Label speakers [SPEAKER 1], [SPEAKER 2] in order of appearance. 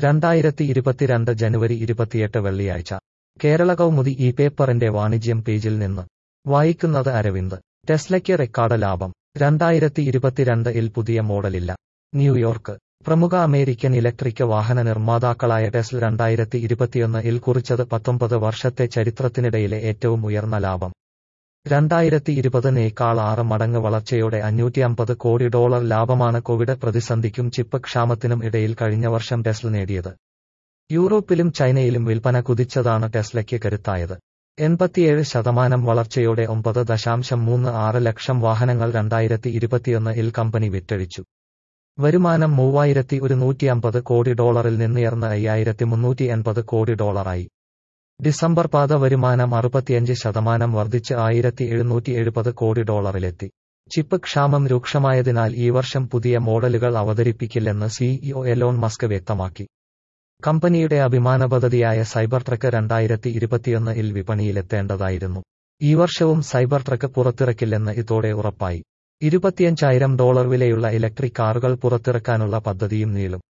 [SPEAKER 1] രണ്ടായിരത്തി ഇരുപത്തിരണ്ട് ജനുവരി ഇരുപത്തിയെട്ട് വെള്ളിയാഴ്ച കേരള കൗമുദി ഈ പേപ്പറിന്റെ വാണിജ്യം പേജിൽ നിന്ന് വായിക്കുന്നത് അരവിന്ദ് ടെസ്ലയ്ക്ക് റെക്കോർഡ് ലാഭം രണ്ടായിരത്തി ഇരുപത്തിരണ്ട് ഇൽ പുതിയ മോഡലില്ല ന്യൂയോർക്ക് പ്രമുഖ അമേരിക്കൻ ഇലക്ട്രിക് വാഹന നിർമ്മാതാക്കളായ ടെസ്ല രണ്ടായിരത്തി ഇരുപത്തിയൊന്ന് ഇൽ കുറിച്ചത് പത്തൊമ്പത് വർഷത്തെ ചരിത്രത്തിനിടയിലെ ഏറ്റവും ഉയർന്ന ലാഭം രണ്ടായിരത്തി ഇരുപതിനേക്കാൾ ആറ് മടങ്ങ് വളർച്ചയോടെ അഞ്ഞൂറ്റി അമ്പത് കോടി ഡോളർ ലാഭമാണ് കോവിഡ് പ്രതിസന്ധിക്കും ചിപ്പ് ക്ഷാമത്തിനും ഇടയിൽ കഴിഞ്ഞ വർഷം ടെസ്ല നേടിയത് യൂറോപ്പിലും ചൈനയിലും വിൽപ്പന കുതിച്ചതാണ് ടെസ്ലയ്ക്ക് കരുത്തായത് എൺപത്തിയേഴ് ശതമാനം വളർച്ചയോടെ ഒമ്പത് ദശാംശം മൂന്ന് ആറ് ലക്ഷം വാഹനങ്ങൾ രണ്ടായിരത്തി ഇരുപത്തിയൊന്ന് ഇൽ കമ്പനി വിറ്റഴിച്ചു വരുമാനം മൂവായിരത്തി ഒരുന്നൂറ്റി അമ്പത് കോടി ഡോളറിൽ നിന്നുയർന്ന് അയ്യായിരത്തി മുന്നൂറ്റി എൺപത് കോടി ഡോളറായി ഡിസംബർ പാത വരുമാനം അറുപത്തിയഞ്ച് ശതമാനം വർദ്ധിച്ച് ആയിരത്തി എഴുന്നൂറ്റി എഴുപത് കോടി ഡോളറിലെത്തി ചിപ്പ് ക്ഷാമം രൂക്ഷമായതിനാൽ ഈ വർഷം പുതിയ മോഡലുകൾ അവതരിപ്പിക്കില്ലെന്ന് സിഇഒ എലോൺ മസ്ക് വ്യക്തമാക്കി കമ്പനിയുടെ അഭിമാന പദ്ധതിയായ സൈബർ ട്രക്ക് രണ്ടായിരത്തി ഇരുപത്തിയൊന്ന് ഇൽ വിപണിയിലെത്തേണ്ടതായിരുന്നു ഈ വർഷവും സൈബർ ട്രക്ക് പുറത്തിറക്കില്ലെന്ന് ഇതോടെ ഉറപ്പായി ഇരുപത്തിയഞ്ചായിരം ഡോളർ വിലയുള്ള ഇലക്ട്രിക് കാറുകൾ പുറത്തിറക്കാനുള്ള പദ്ധതിയും നീളും